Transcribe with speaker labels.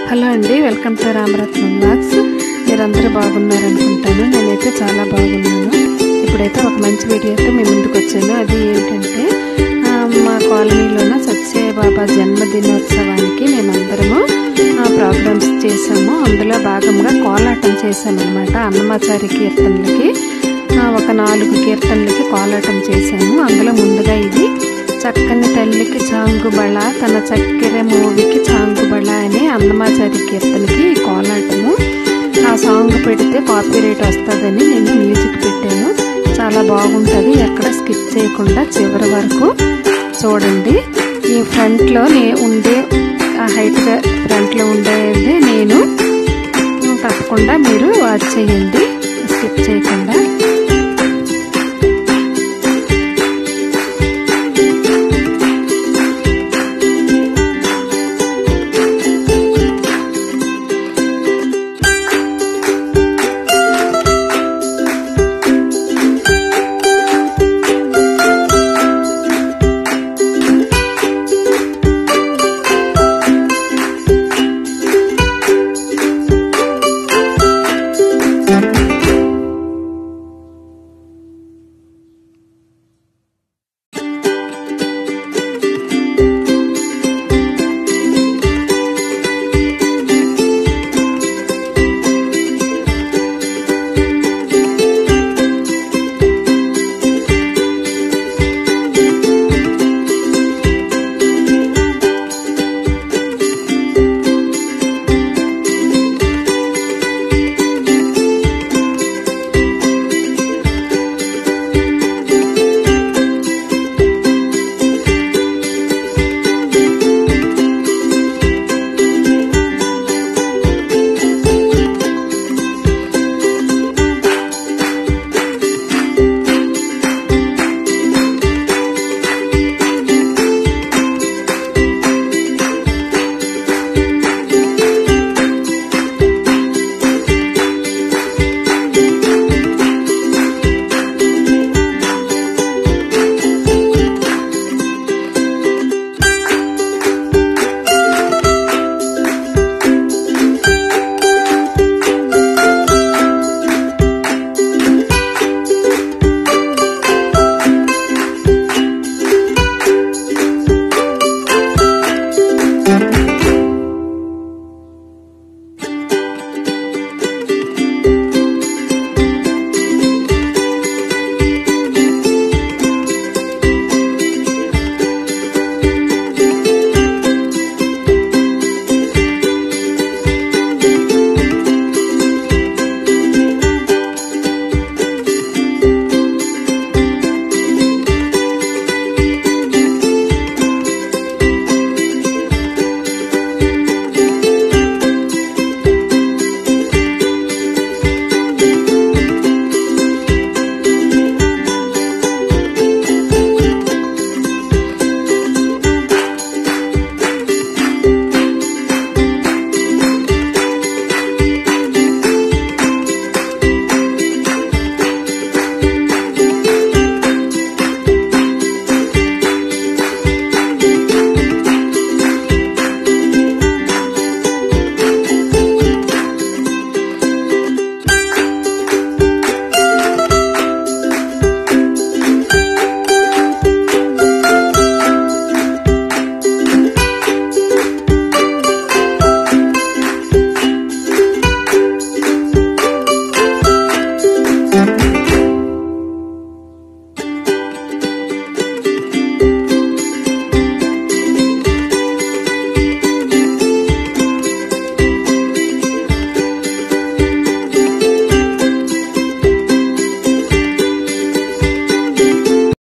Speaker 1: hello అండి welcome to Ramaratnam blogs మీరందరూ బాగున్నారనుకుంటాను నేనైతే చాలా బాగున్నాను ఇప్పుడైతే ఒక మంచి వీడియోతో మీ ముందుకు వచ్చాను అది ఏంటంటే ఆ, మా కాలనీలోన సత్య బాబా జన్మదినోత్సవానికి మేమందరము ప్రోగ్రామ్స్ చేసాము అందులో భాగంగా కోలాటం చేసామన్నమాట అన్నమాచారి కీర్తనలకి ఆ, ఒక నాలుగు కీర్తనలకి కోలాటం చేశాము అందులో ముందుగా ఇది చక్కని తల్లికి చాంగుబళ తన చక్కెర మూవికి చాంగుబళ అనే అన్నమాచారి కీర్తనకి ఈ కోలాటము ఆ సాంగ్ పెడితే కాపీరైట్ వస్తుందని నేను మ్యూజిక్ పెట్టాను చాలా బాగుంటుంది ఎక్కడ స్కిప్ చేయకుండా చివరి వరకు చూడండి ఈ ఫ్రంట్లో నే ఉండే ఆ హైట్గా ఫ్రంట్లో ఉండేది నేను తప్పకుండా మీరు వాచ్ చేయండి స్కిప్ చేయకుండా